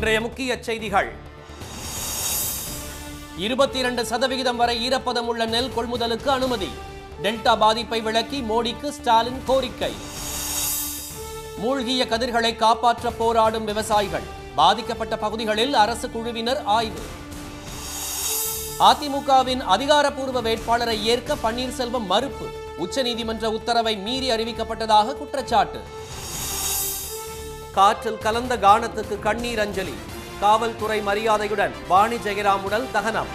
இன்றைய முக்கிய செய்திகள் இருபத்தி இரண்டு சதவிகிதம் வரை ஈரப்பதம் உள்ள நெல் கொள்முதலுக்கு அனுமதி டெல்டா பாதிப்பை விளக்கி மோடிக்கு ஸ்டாலின் கோரிக்கை மூழ்கிய கதிர்களை காப்பாற்ற போராடும் விவசாயிகள் பாதிக்கப்பட்ட பகுதிகளில் அரசு குழுவினர் ஆய்வு அதிமுகவின் அதிகாரப்பூர்வ வேட்பாளரை ஏற்க பன்னீர்செல்வம் மறுப்பு உச்சநீதிமன்ற உத்தரவை மீறி அறிவிக்கப்பட்டதாக குற்றச்சாட்டு காற்றில் கலந்த கானத்துக்கு கண்ணீர் அஞ்சலி காவல்துறை மரியாதையுடன் வாணி ஜெயராம் உடல் தகனம்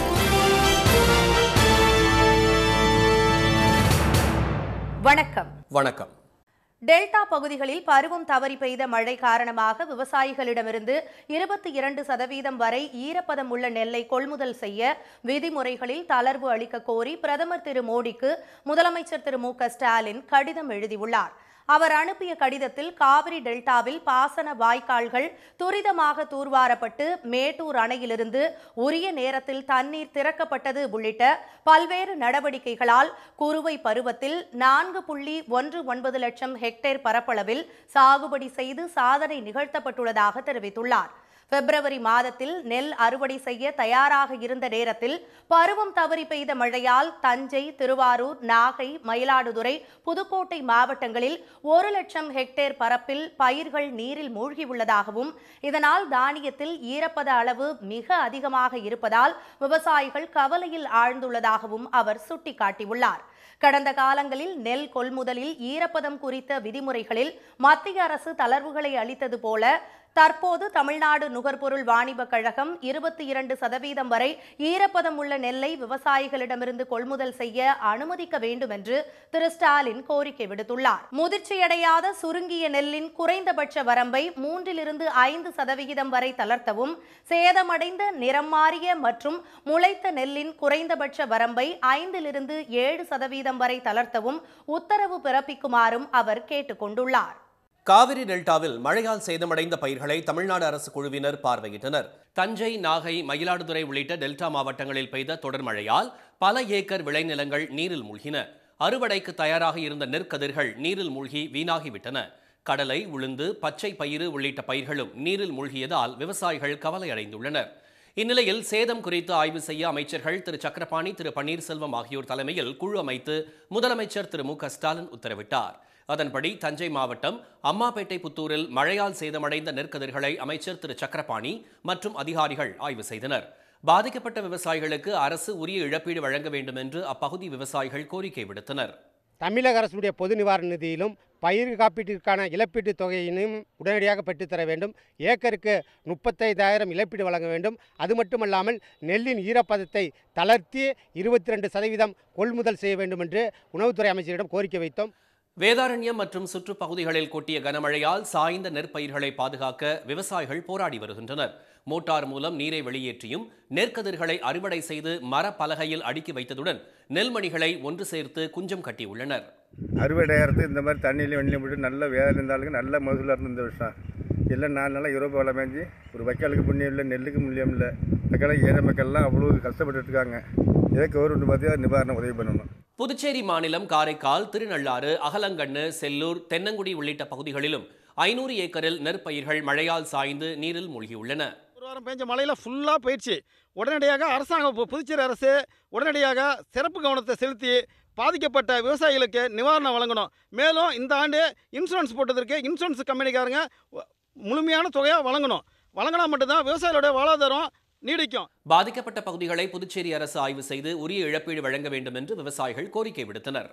வணக்கம் வணக்கம் டெல்டா பகுதிகளில் பருவம் தவறி பெய்த மழை காரணமாக விவசாயிகளிடமிருந்து இருபத்தி இரண்டு சதவீதம் வரை ஈரப்பதம் உள்ள நெல்லை கொள்முதல் செய்ய விதிமுறைகளில் தளர்வு அளிக்க கோரி பிரதமர் திரு மோடிக்கு முதலமைச்சர் திரு மு க ஸ்டாலின் கடிதம் எழுதியுள்ளார் அவர் அனுப்பிய கடிதத்தில் காவிரி டெல்டாவில் பாசன வாய்க்கால்கள் துரிதமாக தூர்வாரப்பட்டு மேட்டூர் அணையிலிருந்து உரிய நேரத்தில் தண்ணீர் திறக்கப்பட்டது உள்ளிட்ட பல்வேறு நடவடிக்கைகளால் குறுவை பருவத்தில் நான்கு புள்ளி ஒன்று ஒன்பது லட்சம் ஹெக்டேர் பரப்பளவில் சாகுபடி செய்து சாதனை நிகழ்த்தப்பட்டுள்ளதாக தெரிவித்துள்ளார் பிப்ரவரி மாதத்தில் நெல் அறுவடை செய்ய தயாராக இருந்த நேரத்தில் பருவம் தவறி பெய்த மழையால் தஞ்சை திருவாரூர் நாகை மயிலாடுதுறை புதுக்கோட்டை மாவட்டங்களில் ஒரு லட்சம் ஹெக்டேர் பரப்பில் பயிர்கள் நீரில் மூழ்கியுள்ளதாகவும் இதனால் தானியத்தில் ஈரப்பத அளவு மிக அதிகமாக இருப்பதால் விவசாயிகள் கவலையில் ஆழ்ந்துள்ளதாகவும் அவர் சுட்டிக்காட்டியுள்ளார் கடந்த காலங்களில் நெல் கொள்முதலில் ஈரப்பதம் குறித்த விதிமுறைகளில் மத்திய அரசு தளர்வுகளை அளித்தது போல தற்போது தமிழ்நாடு நுகர்பொருள் வாணிபக் கழகம் இருபத்தி இரண்டு சதவீதம் வரை ஈரப்பதம் உள்ள நெல்லை விவசாயிகளிடமிருந்து கொள்முதல் செய்ய அனுமதிக்க வேண்டும் என்று திரு ஸ்டாலின் கோரிக்கை விடுத்துள்ளார் முதிர்ச்சியடையாத சுருங்கிய நெல்லின் குறைந்தபட்ச வரம்பை மூன்றிலிருந்து ஐந்து சதவிகிதம் வரை தளர்த்தவும் சேதமடைந்த நிறம் மாறிய மற்றும் முளைத்த நெல்லின் குறைந்தபட்ச வரம்பை ஐந்திலிருந்து ஏழு சதவீதம் வரை தளர்த்தவும் உத்தரவு பிறப்பிக்குமாறும் அவர் கேட்டுக் கொண்டுள்ளார் காவிரி டெல்டாவில் மழையால் சேதமடைந்த பயிர்களை தமிழ்நாடு அரசு குழுவினர் பார்வையிட்டனர் தஞ்சை நாகை மயிலாடுதுறை உள்ளிட்ட டெல்டா மாவட்டங்களில் பெய்த தொடர் மழையால் பல ஏக்கர் விளைநிலங்கள் நீரில் மூழ்கின அறுவடைக்கு தயாராக இருந்த நெற்கதிர்கள் நீரில் மூழ்கி வீணாகிவிட்டன கடலை உளுந்து பச்சை பயிறு உள்ளிட்ட பயிர்களும் நீரில் மூழ்கியதால் விவசாயிகள் கவலை அடைந்துள்ளனர் இந்நிலையில் சேதம் குறித்து ஆய்வு செய்ய அமைச்சர்கள் திரு சக்கரபாணி திரு பன்னீர்செல்வம் ஆகியோர் தலைமையில் குழு அமைத்து முதலமைச்சர் திரு மு க ஸ்டாலின் உத்தரவிட்டார் அதன்படி தஞ்சை மாவட்டம் அம்மாபேட்டை புத்தூரில் மழையால் சேதமடைந்த நெற்கதிர்களை அமைச்சர் திரு சக்கரபாணி மற்றும் அதிகாரிகள் ஆய்வு செய்தனர் பாதிக்கப்பட்ட விவசாயிகளுக்கு அரசு உரிய இழப்பீடு வழங்க வேண்டும் என்று அப்பகுதி விவசாயிகள் கோரிக்கை விடுத்தனர் தமிழக அரசுடைய பொது நிவாரண நிதியிலும் பயிர் காப்பீட்டிற்கான இழப்பீட்டுத் தொகையினையும் உடனடியாக பெற்றுத்தர வேண்டும் ஏக்கருக்கு முப்பத்தைந்தாயிரம் இழப்பீடு வழங்க வேண்டும் அது மட்டுமல்லாமல் நெல்லின் ஈரப்பதத்தை தளர்த்தி இருபத்தி ரெண்டு சதவீதம் கொள்முதல் செய்ய வேண்டும் என்று உணவுத்துறை அமைச்சரிடம் கோரிக்கை வைத்தோம் வேதாரண்யம் மற்றும் சுற்றுப்பகுதிகளில் கொட்டிய கனமழையால் சாய்ந்த நெற்பயிர்களை பாதுகாக்க விவசாயிகள் போராடி வருகின்றனர் மோட்டார் மூலம் நீரை வெளியேற்றியும் நெற்கதிர்களை அறுவடை செய்து மரப்பலகையில் அடுக்கி வைத்ததுடன் நெல்மணிகளை ஒன்று சேர்த்து குஞ்சம் கட்டியுள்ளனர் அறுவடை நேரத்து இந்த மாதிரி தண்ணியிலையும் வெண்ணிலையும் போட்டு நல்ல வேலை இருந்தாலும் நல்ல மகசூலாக இருந்து இந்த வருஷம் இல்லை நாலு நாளாக யூரோப்பா வளம் மேய்ஞ்சி ஒரு வைக்காலுக்கு புண்ணியம் இல்லை நெல்லுக்கு முன்னியம் இல்லை மக்கள் ஏழை மக்கள்லாம் அவ்வளோ கஷ்டப்பட்டு இருக்காங்க இதை கவர்மெண்ட் பார்த்து நிவாரணம் உதவி பண்ணணும் புதுச்சேரி மாநிலம் காரைக்கால் திருநள்ளாறு அகலங்கண்ணு செல்லூர் தென்னங்குடி உள்ளிட்ட பகுதிகளிலும் ஐநூறு ஏக்கரில் நெற்பயிர்கள் மழையால் சாய்ந்து நீரில் மூழ்கியுள்ளன ஒரு வாரம் பெஞ்ச மழையில் ஃபுல்லாக போயிடுச்சு உடனடியாக அரசாங்கம் பு- புதுச்சேரி அரசு உடனடியாக சிறப்பு கவனத்தை செலுத்தி பாதிக்கப்பட்ட விவசாயிகளுக்கு நிவாரணம் வழங்கணும் மேலும் இந்த ஆண்டு இன்சூரன்ஸ் போட்டதற்கு இன்சூரன்ஸ் கம்பெனிக்காரங்க வ- முழுமையான தொகையாக வழங்கணும் வழங்கினா மட்டும்தான் விவசாயிகளுடைய வாழ்வாதாரம் நீடிக்கும் பாதிக்கப்பட்ட பகுதிகளை புதுச்சேரி அரசு ஆய்வு செய்து உரிய இழப்பீடு வழங்க வேண்டும் என்று விவசாயிகள் கோரிக்கை விடுத்தனர்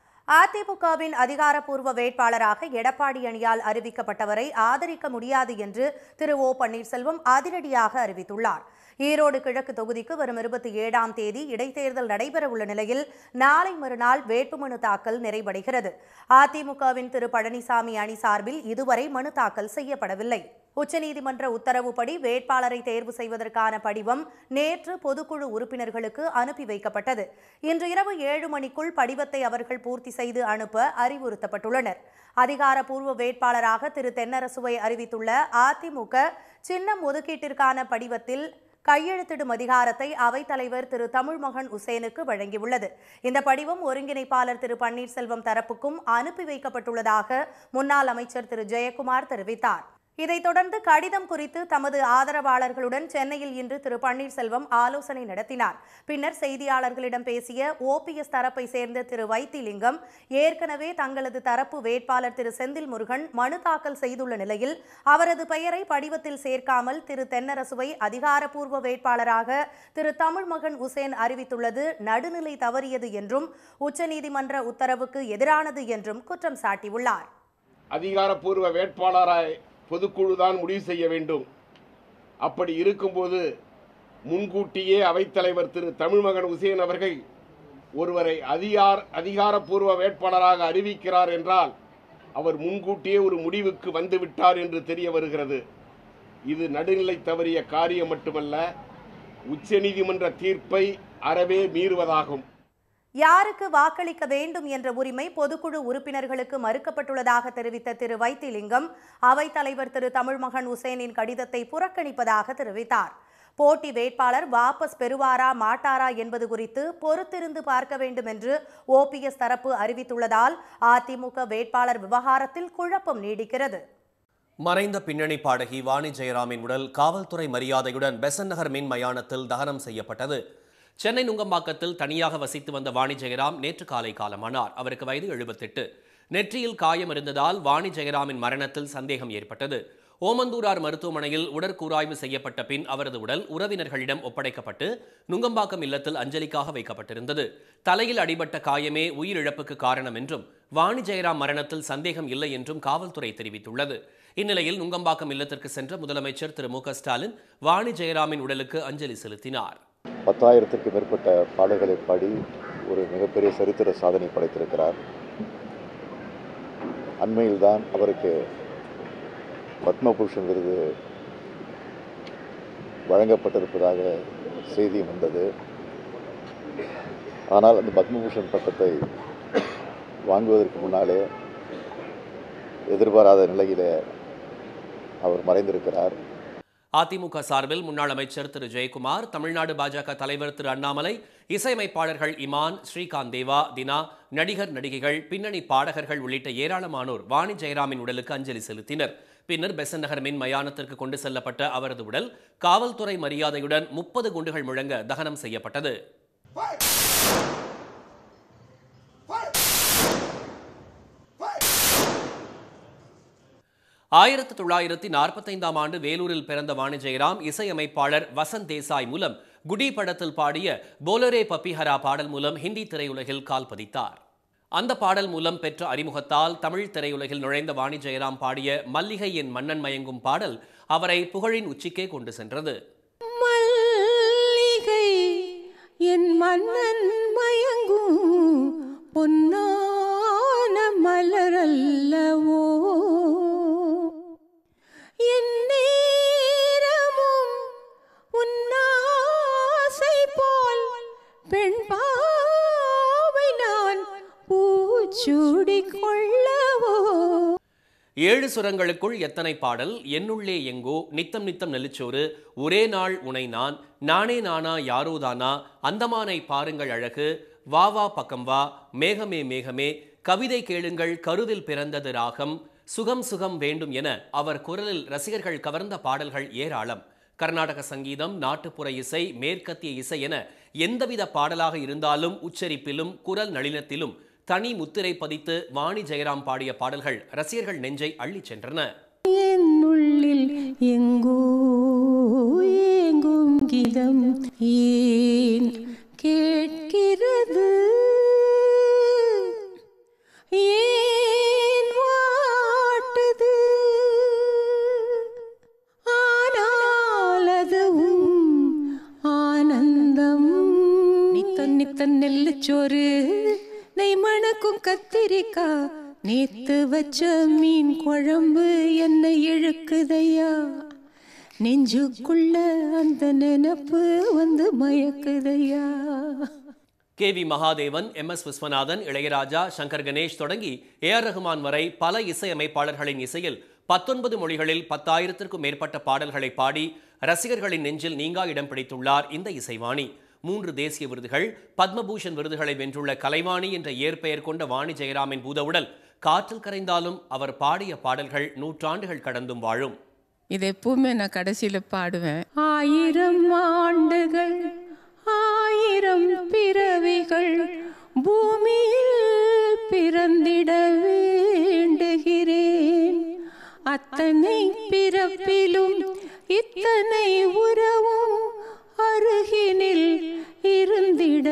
அதிமுகவின் அதிகாரப்பூர்வ வேட்பாளராக எடப்பாடி அணியால் அறிவிக்கப்பட்டவரை ஆதரிக்க முடியாது என்று திரு ஓ பன்னீர்செல்வம் அதிரடியாக அறிவித்துள்ளார் ஈரோடு கிழக்கு தொகுதிக்கு வரும் இருபத்தி ஏழாம் தேதி இடைத்தேர்தல் நடைபெறவுள்ள நிலையில் நாளை மறுநாள் வேட்புமனு தாக்கல் நிறைவடைகிறது அதிமுகவின் திரு பழனிசாமி அணி சார்பில் இதுவரை மனு தாக்கல் செய்யப்படவில்லை உச்சநீதிமன்ற உத்தரவுப்படி வேட்பாளரை தேர்வு செய்வதற்கான படிவம் நேற்று பொதுக்குழு உறுப்பினர்களுக்கு அனுப்பி வைக்கப்பட்டது இன்று இரவு ஏழு மணிக்குள் படிவத்தை அவர்கள் பூர்த்தி செய்து அனுப்ப அறிவுறுத்தப்பட்டுள்ளனர் அதிகாரப்பூர்வ வேட்பாளராக திரு தென்னரசுவை அறிவித்துள்ள அதிமுக சின்னம் ஒதுக்கீட்டிற்கான படிவத்தில் கையெழுத்திடும் அதிகாரத்தை அவைத்தலைவர் திரு தமிழ்மகன் உசேனுக்கு வழங்கியுள்ளது இந்த படிவம் ஒருங்கிணைப்பாளர் திரு பன்னீர்செல்வம் தரப்புக்கும் அனுப்பி வைக்கப்பட்டுள்ளதாக முன்னாள் அமைச்சர் திரு ஜெயக்குமார் தெரிவித்தார் இதைத் தொடர்ந்து கடிதம் குறித்து தமது ஆதரவாளர்களுடன் சென்னையில் இன்று திரு பன்னீர்செல்வம் ஆலோசனை நடத்தினார் பின்னர் செய்தியாளர்களிடம் பேசிய ஓபிஎஸ் தரப்பை சேர்ந்த திரு வைத்திலிங்கம் ஏற்கனவே தங்களது தரப்பு வேட்பாளர் திரு செந்தில் முருகன் மனு தாக்கல் செய்துள்ள நிலையில் அவரது பெயரை படிவத்தில் சேர்க்காமல் திரு தென்னரசுவை அதிகாரப்பூர்வ வேட்பாளராக திரு தமிழ்மகன் உசேன் அறிவித்துள்ளது நடுநிலை தவறியது என்றும் உச்சநீதிமன்ற உத்தரவுக்கு எதிரானது என்றும் குற்றம் சாட்டியுள்ளார் அதிகாரப்பூர்வ வேட்பாளராய் பொதுக்குழு தான் முடிவு செய்ய வேண்டும் அப்படி இருக்கும்போது முன்கூட்டியே அவைத்தலைவர் திரு தமிழ்மகன் உசேன் அவர்கள் ஒருவரை அதிகார் அதிகாரப்பூர்வ வேட்பாளராக அறிவிக்கிறார் என்றால் அவர் முன்கூட்டியே ஒரு முடிவுக்கு வந்துவிட்டார் என்று தெரிய வருகிறது இது நடுநிலை தவறிய காரியம் மட்டுமல்ல உச்சநீதிமன்ற தீர்ப்பை அறவே மீறுவதாகும் யாருக்கு வாக்களிக்க வேண்டும் என்ற உரிமை பொதுக்குழு உறுப்பினர்களுக்கு மறுக்கப்பட்டுள்ளதாக தெரிவித்த திரு வைத்திலிங்கம் அவைத்தலைவர் திரு தமிழ்மகன் உசேனின் கடிதத்தை புறக்கணிப்பதாக தெரிவித்தார் போட்டி வேட்பாளர் வாபஸ் பெறுவாரா மாட்டாரா என்பது குறித்து பொறுத்திருந்து பார்க்க வேண்டும் என்று ஓபிஎஸ் தரப்பு அறிவித்துள்ளதால் அதிமுக வேட்பாளர் விவகாரத்தில் குழப்பம் நீடிக்கிறது மறைந்த பின்னணி பாடகி வாணி ஜெயராமின் உடல் காவல்துறை மரியாதையுடன் பெசன் நகர் மின் மயானத்தில் தகனம் செய்யப்பட்டது சென்னை நுங்கம்பாக்கத்தில் தனியாக வசித்து வந்த வாணி ஜெயராம் நேற்று காலை காலமானார் அவருக்கு வயது எழுபத்தெட்டு நெற்றியில் காயம் இருந்ததால் வாணி ஜெயராமின் மரணத்தில் சந்தேகம் ஏற்பட்டது ஓமந்தூரார் மருத்துவமனையில் உடற்கூராய்வு செய்யப்பட்ட பின் அவரது உடல் உறவினர்களிடம் ஒப்படைக்கப்பட்டு நுங்கம்பாக்கம் இல்லத்தில் அஞ்சலிக்காக வைக்கப்பட்டிருந்தது தலையில் அடிபட்ட காயமே உயிரிழப்புக்கு காரணம் என்றும் வாணி ஜெயராம் மரணத்தில் சந்தேகம் இல்லை என்றும் காவல்துறை தெரிவித்துள்ளது இந்நிலையில் நுங்கம்பாக்கம் இல்லத்திற்கு சென்ற முதலமைச்சர் திரு மு க ஸ்டாலின் வாணி ஜெயராமின் உடலுக்கு அஞ்சலி செலுத்தினார் பத்தாயிரத்திற்கு மேற்பட்ட பாடல்களை பாடி ஒரு மிகப்பெரிய சரித்திர சாதனை படைத்திருக்கிறார் அண்மையில்தான் அவருக்கு பத்மபூஷன் விருது வழங்கப்பட்டிருப்பதாக செய்தி வந்தது ஆனால் அந்த பத்மபூஷன் பட்டத்தை வாங்குவதற்கு முன்னாலே எதிர்பாராத நிலையிலே அவர் மறைந்திருக்கிறார் அதிமுக சார்பில் முன்னாள் அமைச்சர் திரு ஜெயக்குமார் தமிழ்நாடு பாஜக தலைவர் திரு அண்ணாமலை இசையமைப்பாளர்கள் இமான் ஸ்ரீகாந்த் தேவா தினா நடிகர் நடிகைகள் பின்னணி பாடகர்கள் உள்ளிட்ட ஏராளமானோர் வாணி ஜெயராமின் உடலுக்கு அஞ்சலி செலுத்தினர் பின்னர் பெசன் நகர் மின் மயானத்திற்கு கொண்டு செல்லப்பட்ட அவரது உடல் காவல்துறை மரியாதையுடன் முப்பது குண்டுகள் முழங்க தகனம் செய்யப்பட்டது ஆயிரத்து தொள்ளாயிரத்தி நாற்பத்தைந்தாம் ஆண்டு வேலூரில் பிறந்த வாணி ஜெயராம் இசையமைப்பாளர் வசந்த் தேசாய் மூலம் குடி படத்தில் பாடிய போலரே பப்பிஹரா பாடல் மூலம் ஹிந்தி திரையுலகில் கால் பதித்தார் அந்த பாடல் மூலம் பெற்ற அறிமுகத்தால் தமிழ் திரையுலகில் நுழைந்த வாணி ஜெயராம் பாடிய மல்லிகை என் மன்னன் மயங்கும் பாடல் அவரை புகழின் உச்சிக்கே கொண்டு சென்றது மல்லிகை என் மன்னன் மயங்கும் பொன்னான மலரல்லவோ என் நேரமும் உன்னாசை போல் பெண் பாவை நான் பூச்சூடிக் கொள்ளவோ ஏழு சுரங்களுக்குள் எத்தனை பாடல் என்னுள்ளே எங்கோ நித்தம் நித்தம் நெல்லிச்சோறு ஒரே நாள் உனை நான் நானே நானா யாரோதானா அந்தமானை பாருங்கள் அழகு வா வா பக்கம் வா மேகமே மேகமே கவிதை கேளுங்கள் கருவில் பிறந்தது ராகம் சுகம் சுகம் வேண்டும் என அவர் குரலில் ரசிகர்கள் கவர்ந்த பாடல்கள் ஏராளம் கர்நாடக சங்கீதம் நாட்டுப்புற இசை மேற்கத்திய இசை என எந்தவித பாடலாக இருந்தாலும் உச்சரிப்பிலும் குரல் நளினத்திலும் தனி முத்திரை பதித்து வாணி ஜெயராம் பாடிய பாடல்கள் ரசிகர்கள் நெஞ்சை அள்ளிச் சென்றன என்னுள்ளில் எங்கோ ஏங்கும் கீதம் ஏன் கேட்கிறது ஏன் வாட்டுது ஆனால் அதுவும் ஆனந்தம் நித்தன் நித்தன் நெல்லுச்சோறு நெய் மணக்கும் கத்திரிக்கா நேத்து வச்ச மீன் குழம்பு என்னை இழுக்குதையா நெஞ்சுக்குள்ள அந்த நினப்பு வந்து மயக்குதையா K V Mahadevan M S Viswanathan Ilaiyaraaja Shankar Ganesh தொடங்கி ஏ ஆர் ரஹ்மான் வரை பல இசையமைப்பாளர்களின் இசையில் பத்தொன்பது மொழிகளில் பத்தாயிரத்திற்கும் மேற்பட்ட பாடல்களை பாடி ரசிகர்களின் நெஞ்சில் நீங்கா இடம் பிடித்துள்ளார் இந்த இசைவாணி மூன்று தேசிய விருதுகள் பத்மபூஷன் விருதுகளை வென்றுள்ள கலைவாணி என்ற இயற்பெயர் கொண்ட வாணி ஜெயராமின் பூதவுடல் காற்றில் கரைந்தாலும் அவர் பாடிய பாடல்கள் நூற்றாண்டுகள் கடந்தும் வாழும் இது எப்பவுமே நான் கடைசியில் பாடுவேன் ஆயிரம் ஆண்டுகள் ஆயிரம் பிறவிகள் பூமியில் பிறந்திட வேண்டுகிறேன் அத்தனை பிறப்பிலும் இத்தனை உறவும் அருகினில் இருந்திட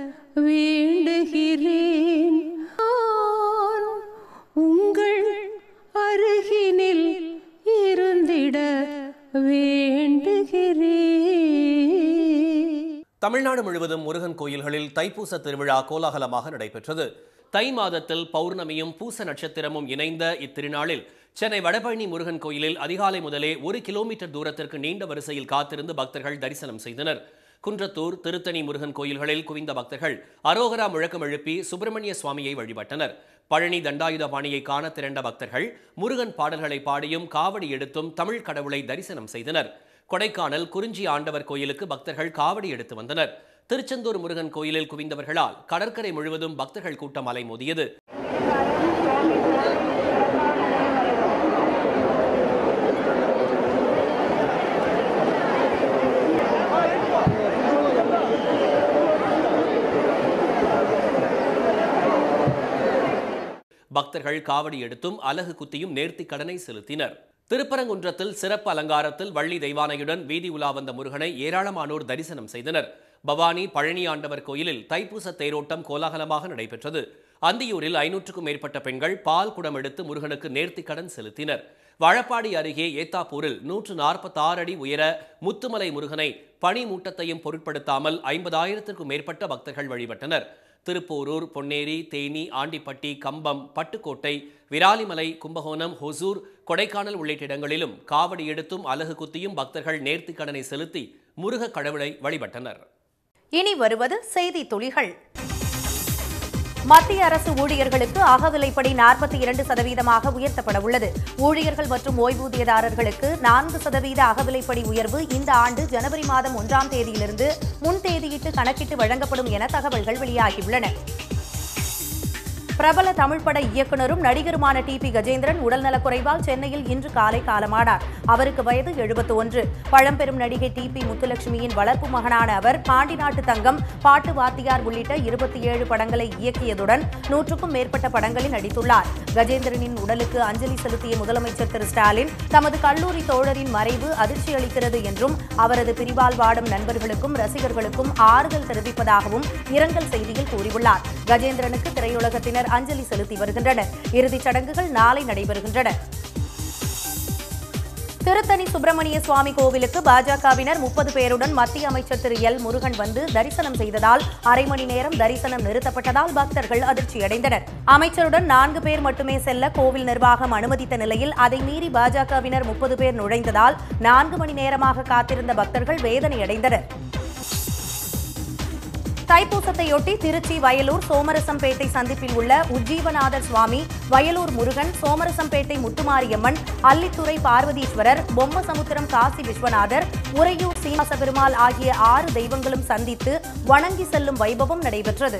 வேண்டுகிறேன் நான் உங்கள் அருகினில் இருந்திட வேண்டுகிறேன் தமிழ்நாடு முழுவதும் முருகன் கோயில்களில் தைப்பூச திருவிழா கோலாகலமாக நடைபெற்றது தை மாதத்தில் பௌர்ணமியும் பூச நட்சத்திரமும் இணைந்த இத்திருநாளில் சென்னை வடபழனி முருகன் கோயிலில் அதிகாலை முதலே ஒரு கிலோமீட்டர் தூரத்திற்கு நீண்ட வரிசையில் காத்திருந்து பக்தர்கள் தரிசனம் செய்தனர் குன்றத்தூர் திருத்தணி முருகன் கோயில்களில் குவிந்த பக்தர்கள் அரோகரா முழக்கம் எழுப்பி சுப்பிரமணிய சுவாமியை வழிபட்டனர் பழனி தண்டாயுதபாணியை காண திரண்ட பக்தர்கள் முருகன் பாடல்களை பாடியும் காவடி எடுத்தும் தமிழ் கடவுளை தரிசனம் செய்தனர் கொடைக்கானல் குறிஞ்சி ஆண்டவர் கோயிலுக்கு பக்தர்கள் காவடி எடுத்து வந்தனர் திருச்செந்தூர் முருகன் கோயிலில் குவிந்தவர்களால் கடற்கரை முழுவதும் பக்தர்கள் கூட்டம் அலைமோதியது பக்தர்கள் காவடி எடுத்தும் அலகு குத்தியும் நேர்த்திக் கடனை செலுத்தினர் திருப்பரங்குன்றத்தில் சிறப்பு அலங்காரத்தில் வள்ளி தெய்வானையுடன் வீதி உலா வந்த முருகனை ஏராளமானோர் தரிசனம் செய்தனர் பவானி பழனி ஆண்டவர் கோயிலில் தைப்பூச தேரோட்டம் கோலாகலமாக நடைபெற்றது அந்தியூரில் ஐநூற்றுக்கும் மேற்பட்ட பெண்கள் பால் குடம் எடுத்து முருகனுக்கு நேர்த்திக் கடன் செலுத்தினர் வாழப்பாடி அருகே ஏத்தாப்பூரில் நூற்று நாற்பத்தாறு அடி உயர முத்துமலை முருகனை பனி மூட்டத்தையும் பொருட்படுத்தாமல் ஐம்பதாயிரத்திற்கும் மேற்பட்ட பக்தர்கள் வழிபட்டனர் திருப்போரூர் பொன்னேரி தேனி ஆண்டிப்பட்டி கம்பம் பட்டுக்கோட்டை விராலிமலை கும்பகோணம் ஹொசூர் கொடைக்கானல் உள்ளிட்ட இடங்களிலும் காவடி எடுத்தும் அலகு குத்தியும் பக்தர்கள் நேர்த்திக் கடனை செலுத்தி முருக கடவுளை வழிபட்டனர் இனி வருவது செய்தி துளிகள் மத்திய அரசு ஊழியர்களுக்கு அகவிலைப்படி நாற்பத்தி இரண்டு சதவீதமாக உயர்த்தப்பட உள்ளது ஊழியர்கள் மற்றும் ஓய்வூதியதாரர்களுக்கு நான்கு சதவீத அகவிலைப்படி உயர்வு இந்த ஆண்டு ஜனவரி மாதம் ஒன்றாம் தேதியிலிருந்து முன் தேதியிட்டு கணக்கிட்டு வழங்கப்படும் என தகவல்கள் வெளியாகியுள்ளன பிரபல தமிழ் பட இயக்குனரும் நடிகருமான டி பி கஜேந்திரன் உடல்நலக்குறைவால் சென்னையில் இன்று காலை காலமானார் அவருக்கு வயது எழுபத்து ஒன்று பழம்பெரும் நடிகை டி பி முத்துலட்சுமியின் வளர்ப்பு மகனான அவர் பாண்டி நாட்டு தங்கம் பாட்டு வாத்தியார் உள்ளிட்ட இருபத்தி ஏழு படங்களை இயக்கியதுடன் நூற்றுக்கும் மேற்பட்ட படங்களில் நடித்துள்ளார் கஜேந்திரனின் உடலுக்கு அஞ்சலி செலுத்திய முதலமைச்சர் திரு ஸ்டாலின் தமது கல்லூரி தோழரின் மறைவு அதிர்ச்சி அளிக்கிறது என்றும் அவரது பிரிவால் வாடும் நண்பர்களுக்கும் ரசிகர்களுக்கும் ஆறுதல் தெரிவிப்பதாகவும் இரங்கல் செய்தியில் கூறியுள்ளார் கஜேந்திரனுக்கு திரையுலகத்தினர் அஞ்சலி செலுத்தி வருகின்றனர் இறுதிச் சடங்குகள் நாளை நடைபெறுகின்றன திருத்தணி சுப்பிரமணிய சுவாமி கோவிலுக்கு பாஜகவினர் முப்பது பேருடன் மத்திய அமைச்சர் திரு எல் முருகன் வந்து தரிசனம் செய்ததால் அரை மணி நேரம் தரிசனம் நிறுத்தப்பட்டதால் பக்தர்கள் அதிர்ச்சியடைந்தனர் அமைச்சருடன் நான்கு பேர் மட்டுமே செல்ல கோவில் நிர்வாகம் அனுமதித்த நிலையில் அதை மீறி பாஜகவினர் முப்பது பேர் நுழைந்ததால் நான்கு மணி நேரமாக காத்திருந்த பக்தர்கள் வேதனையடைந்தனர் தைப்பூசத்தையொட்டி திருச்சி வயலூர் சோமரசம்பேட்டை சந்திப்பில் உள்ள உஜ்ஜீவநாதர் சுவாமி வயலூர் முருகன் சோமரசம்பேட்டை முத்துமாரியம்மன் அல்லித்துறை பார்வதீஸ்வரர் பொம்மசமுத்திரம் காசி விஸ்வநாதர் உறையூர் சீனிவாச பெருமாள் ஆகிய ஆறு தெய்வங்களும் சந்தித்து வணங்கி செல்லும் வைபவம் நடைபெற்றது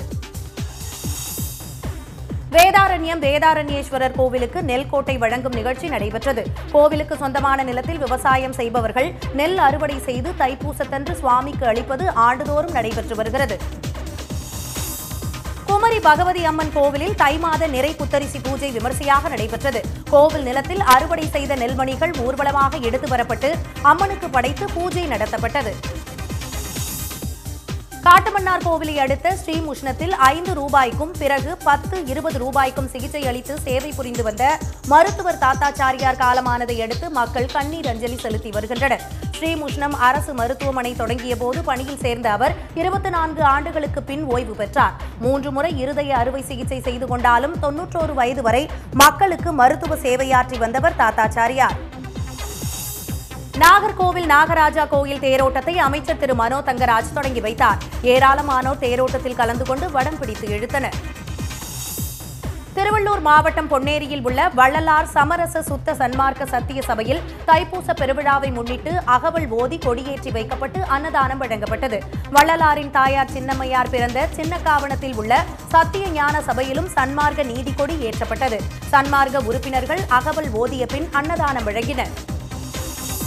வேதாரண்யம் வேதாரண்யேஸ்வரர் கோவிலுக்கு நெல் கோட்டை வழங்கும் நிகழ்ச்சி நடைபெற்றது கோவிலுக்கு சொந்தமான நிலத்தில் விவசாயம் செய்பவர்கள் நெல் அறுவடை செய்து தைப்பூசத்தன்று சுவாமிக்கு அளிப்பது ஆண்டுதோறும் நடைபெற்று வருகிறது குமரி பகவதி அம்மன் கோவிலில் தை மாத நிறை புத்தரிசி பூஜை விமர்சையாக நடைபெற்றது கோவில் நிலத்தில் அறுவடை செய்த நெல்மணிகள் ஊர்வலமாக எடுத்து வரப்பட்டு அம்மனுக்கு படைத்து பூஜை நடத்தப்பட்டது காட்டுமன்னார் கோவிலை அடுத்த ஸ்ரீமுஷ்ணத்தில் ஐந்து ரூபாய்க்கும் பிறகு பத்து இருபது ரூபாய்க்கும் சிகிச்சை அளித்து சேவை புரிந்து வந்த மருத்துவர் தாத்தாச்சாரியார் காலமானதை அடுத்து மக்கள் கண்ணீர் அஞ்சலி செலுத்தி வருகின்றனர் ஸ்ரீமுஷ்ணம் அரசு மருத்துவமனை தொடங்கிய போது பணியில் சேர்ந்த அவர் இருபத்தி நான்கு ஆண்டுகளுக்கு பின் ஓய்வு பெற்றார் மூன்று முறை இருதய அறுவை சிகிச்சை செய்து கொண்டாலும் தொன்னூற்றோரு வயது வரை மக்களுக்கு மருத்துவ சேவையாற்றி வந்தவர் தாத்தாச்சாரியார் நாகர்கோவில் நாகராஜா கோயில் தேரோட்டத்தை அமைச்சர் திரு மனோ தங்கராஜ் தொடங்கி வைத்தார் ஏராளமானோர் தேரோட்டத்தில் கலந்து கொண்டு வடம் பிடித்து இழுத்தனர் திருவள்ளூர் மாவட்டம் பொன்னேரியில் உள்ள வள்ளலார் சமரச சுத்த சன்மார்க்க சத்திய சபையில் தைப்பூச பெருவிழாவை முன்னிட்டு அகவல் ஓதி கொடியேற்றி வைக்கப்பட்டு அன்னதானம் வழங்கப்பட்டது வள்ளலாரின் தாயார் சின்னம்மையார் பிறந்த சின்னக்காவணத்தில் உள்ள சத்திய ஞான சபையிலும் சன்மார்க்க நீதி கொடி ஏற்றப்பட்டது சன்மார்க்க உறுப்பினர்கள் அகவல் ஓதிய பின் அன்னதானம் வழங்கினர்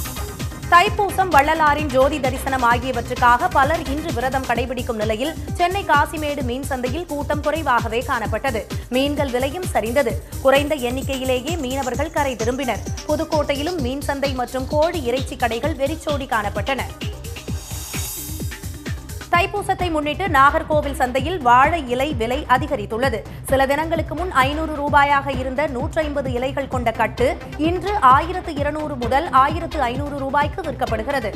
தைப்பூசம் வள்ளலாரின் ஜோதி தரிசனம் ஆகியவற்றுக்காக பலர் இன்று விரதம் கடைபிடிக்கும் நிலையில் சென்னை காசிமேடு மீன் சந்தையில் கூட்டம் குறைவாகவே காணப்பட்டது மீன்கள் விலையும் சரிந்தது குறைந்த எண்ணிக்கையிலேயே மீனவர்கள் கரை திரும்பினர் புதுக்கோட்டையிலும் மீன் சந்தை மற்றும் கோழி இறைச்சி கடைகள் வெறிச்சோடி காணப்பட்டன தைப்பூசத்தை முன்னிட்டு நாகர்கோவில் சந்தையில் வாழை இலை விலை அதிகரித்துள்ளது சில தினங்களுக்கு முன் ஐநூறு ரூபாயாக இருந்த நூற்றி ஐம்பது இலைகள் கொண்ட கட்டு இன்று ஆயிரத்து இருநூறு முதல் ஆயிரத்து ஐநூறு ரூபாய்க்கு விற்கப்படுகிறது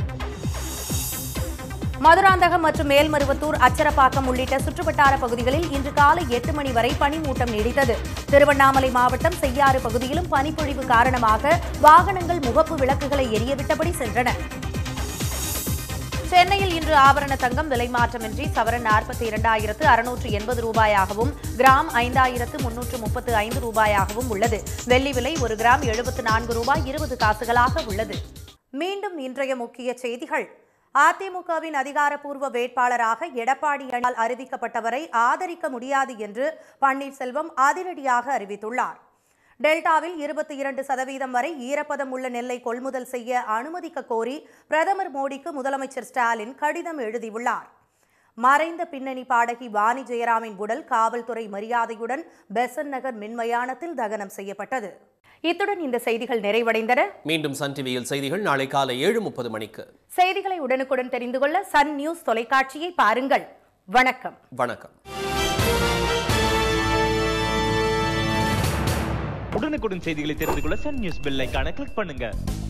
மதுராந்தகம் மற்றும் மேல்மருவத்தூர் அச்சரப்பாக்கம் உள்ளிட்ட சுற்றுவட்டார பகுதிகளில் இன்று காலை எட்டு மணி வரை பனிமூட்டம் நீடித்தது திருவண்ணாமலை மாவட்டம் செய்யாறு பகுதியிலும் பனிப்பொழிவு காரணமாக வாகனங்கள் முகப்பு விளக்குகளை எரியவிட்டபடி சென்றன சென்னையில் இன்று ஆபரண தங்கம் விலை மாற்றமின்றி சவரன் நாற்பத்தி இரண்டாயிரத்து அறுநூற்று எண்பது ரூபாயாகவும் கிராம் ஐந்தாயிரத்து முன்னூற்று முப்பத்து ஐந்து ரூபாயாகவும் உள்ளது வெள்ளி விலை ஒரு கிராம் எழுபத்து நான்கு ரூபாய் இருபது காசுகளாக உள்ளது மீண்டும் இன்றைய முக்கிய செய்திகள் அதிமுகவின் அதிகாரப்பூர்வ வேட்பாளராக எடப்பாடியால் அறிவிக்கப்பட்டவரை ஆதரிக்க முடியாது என்று பன்னீர்செல்வம் அதிரடியாக அறிவித்துள்ளார் டெல்டாவில் இருபத்தி இரண்டு சதவீதம் வரை ஈரப்பதம் உள்ள நெல்லை கொள்முதல் செய்ய அனுமதிக்க கோரி பிரதமர் மோடிக்கு முதலமைச்சர் ஸ்டாலின் கடிதம் எழுதியுள்ளார் மறைந்த பின்னணி பாடகி வாணி ஜெயராமின் உடல் காவல்துறை மரியாதையுடன் பெசன் நகர் மின்மயானத்தில் தகனம் செய்யப்பட்டது இத்துடன் இந்த செய்திகள் நிறைவடைந்தன மீண்டும் சன் டிவியில் செய்திகள் நாளை காலை ஏழு முப்பது மணிக்கு செய்திகளை உடனுக்குடன் தெரிந்து கொள்ள சன் நியூஸ் தொலைக்காட்சியை பாருங்கள் வணக்கம் வணக்கம் உடனுக்குடன் செய்திகளை தெரிந்து கொள்ள சன் நியூஸ் பெல் ஐகானை கிளிக் பண்ணுங்க